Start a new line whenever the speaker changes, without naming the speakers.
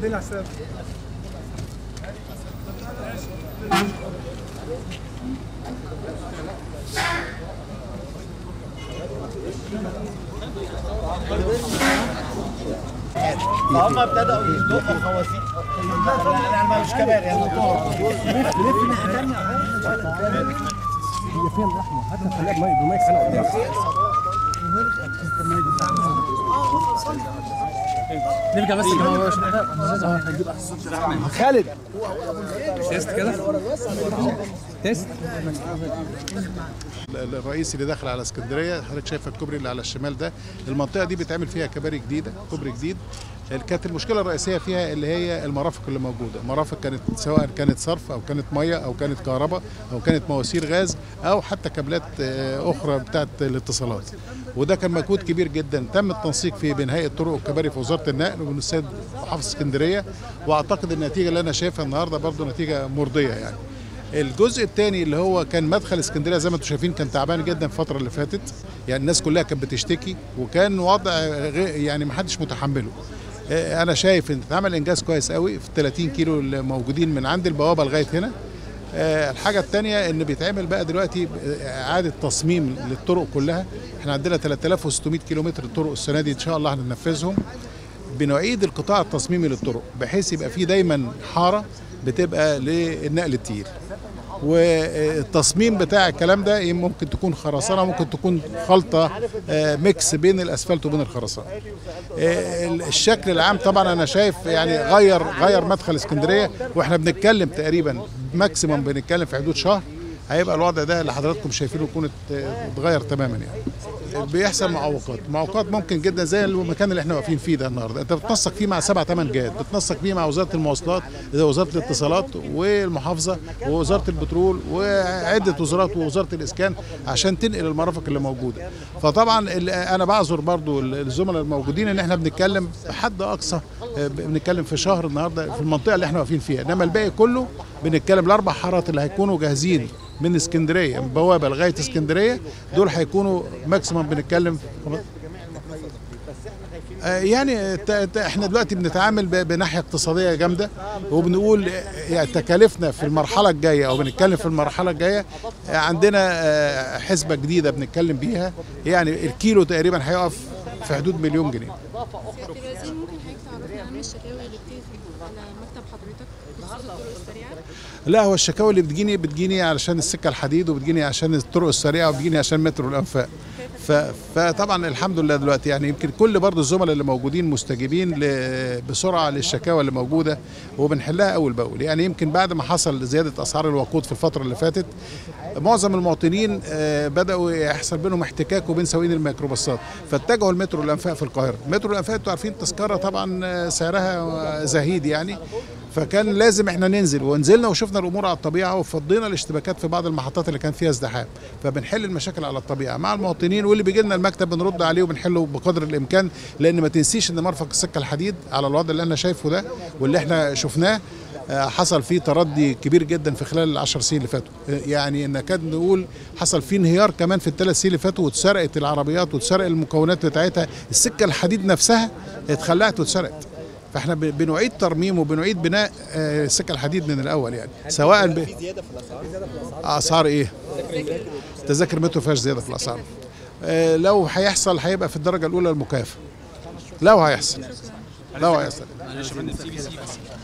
لله على السلامه
فهم ابتدأوا يزنقوا خوازيق انا أنا مش كبار يعني
هي فين الرحمه حتى خليها بمي بمي سنه قدام
نرجع بس يا جماعه عشان احنا هنجيب احسن صوت
خالد
تيست كده تيست
الرئيسي اللي داخل على اسكندريه حضرتك شايف الكوبري اللي على الشمال ده المنطقه دي بيتعمل فيها كباري جديده كوبري جديد كانت المشكله الرئيسيه فيها اللي هي المرافق اللي موجوده مرافق كانت سواء كانت صرف او كانت ميه او كانت كهرباء او كانت مواسير غاز او حتى كابلات آه، اخرى بتاعت الاتصالات وده كان مجهود كبير جدا تم التنسيق فيه بين هيئه الطرق والكباري في وزاره النقل ومن السيد محافظ اسكندريه واعتقد النتيجه اللي انا شايفها النهارده برضو نتيجه مرضيه يعني الجزء الثاني اللي هو كان مدخل اسكندريه زي ما انتم شايفين كان تعبان جدا الفتره اللي فاتت يعني الناس كلها كانت بتشتكي وكان وضع غير يعني ما حدش متحمله آه، انا شايف ان اتعمل انجاز كويس قوي في 30 كيلو اللي موجودين من عند البوابه لغايه هنا آه، الحاجه الثانيه ان بيتعمل بقى دلوقتي اعاده تصميم للطرق كلها احنا عندنا 3600 كيلو متر طرق السنه دي ان شاء الله هننفذهم بنعيد القطاع التصميمي للطرق بحيث يبقى في دايما حاره بتبقى للنقل التقيل والتصميم بتاع الكلام ده ممكن تكون خرسانه ممكن تكون خلطه آه، ميكس بين الاسفلت وبين الخرسانه آه، الشكل العام طبعا انا شايف يعني غير غير مدخل اسكندريه واحنا بنتكلم تقريبا ماكسيموم بنتكلم في حدود شهر هيبقى الوضع ده اللي حضراتكم شايفينه يكون ات- اتغير تماما يعني بيحصل معوقات معوقات ممكن جدا زي المكان اللي احنا واقفين فيه ده النهارده انت بتنسق فيه مع سبع ثمان جهات بتنسق فيه مع وزاره المواصلات وزاره الاتصالات والمحافظه ووزاره البترول وعده وزارات ووزاره الاسكان عشان تنقل المرافق اللي موجوده فطبعا ال- انا بعذر برضو الزملاء الموجودين ان احنا بنتكلم بحد اقصى اه، بنتكلم في شهر النهارده في المنطقه اللي احنا واقفين فيها انما الباقي كله بنتكلم الاربع حارات اللي هيكونوا جاهزين من اسكندريه من بوابه لغايه اسكندريه دول هيكونوا ماكسيمم بنتكلم آه، يعني ت- ت- احنا دلوقتي بنتعامل ب- بناحيه اقتصاديه جامده وبنقول آه، يعني تكاليفنا في المرحله الجايه او بنتكلم في المرحله الجايه آه، عندنا آه، حسبه جديده بنتكلم بيها يعني الكيلو تقريبا هيقف في حدود مليون جنيه
سيادة الوزير ممكن حضرتك تعرفنا عن الشكاوي اللي بتيجي على مكتب حضرتك بخصوص الطرق السريعة؟
لا هو الشكاوى اللي بتجيني بتجيني علشان السكه الحديد وبتجيني عشان الطرق السريعه وبتجيني عشان مترو الانفاق ف... فطبعا الحمد لله دلوقتي يعني يمكن كل برضه الزملاء اللي موجودين مستجيبين ل... بسرعه للشكاوى اللي موجوده وبنحلها اول باول يعني يمكن بعد ما حصل زياده اسعار الوقود في الفتره اللي فاتت معظم المواطنين آه، بداوا يحصل بينهم احتكاك وبين سواقين الميكروباصات فاتجهوا المترو الانفاق في القاهره مترو الانفاق انتوا عارفين التذكره طبعا آه، سعرها زهيد يعني فكان لازم احنا ننزل ونزلنا وشفنا الامور على الطبيعه وفضينا الاشتباكات في بعض المحطات اللي كان فيها ازدحام فبنحل المشاكل على الطبيعه مع المواطنين واللي بيجي لنا المكتب بنرد عليه وبنحله بقدر الامكان لان ما تنسيش ان مرفق السكه الحديد على الوضع اللي انا شايفه ده واللي احنا شفناه آه، حصل فيه تردي كبير جدا في خلال العشر سنين اللي فاتوا آه، يعني نكاد نقول حصل فيه انهيار كمان في الثلاث سنين اللي فاتوا واتسرقت العربيات واتسرق المكونات بتاعتها السكه الحديد نفسها اتخلعت واتسرقت فاحنا ب- بنعيد ترميم وبنعيد بناء آه، السكه الحديد من الاول يعني سواء ب... اسعار ايه تذاكر مترو فيهاش زياده في الاسعار آه، لو هيحصل هيبقى في الدرجه الاولى المكافاه لو هيحصل لو هيحصل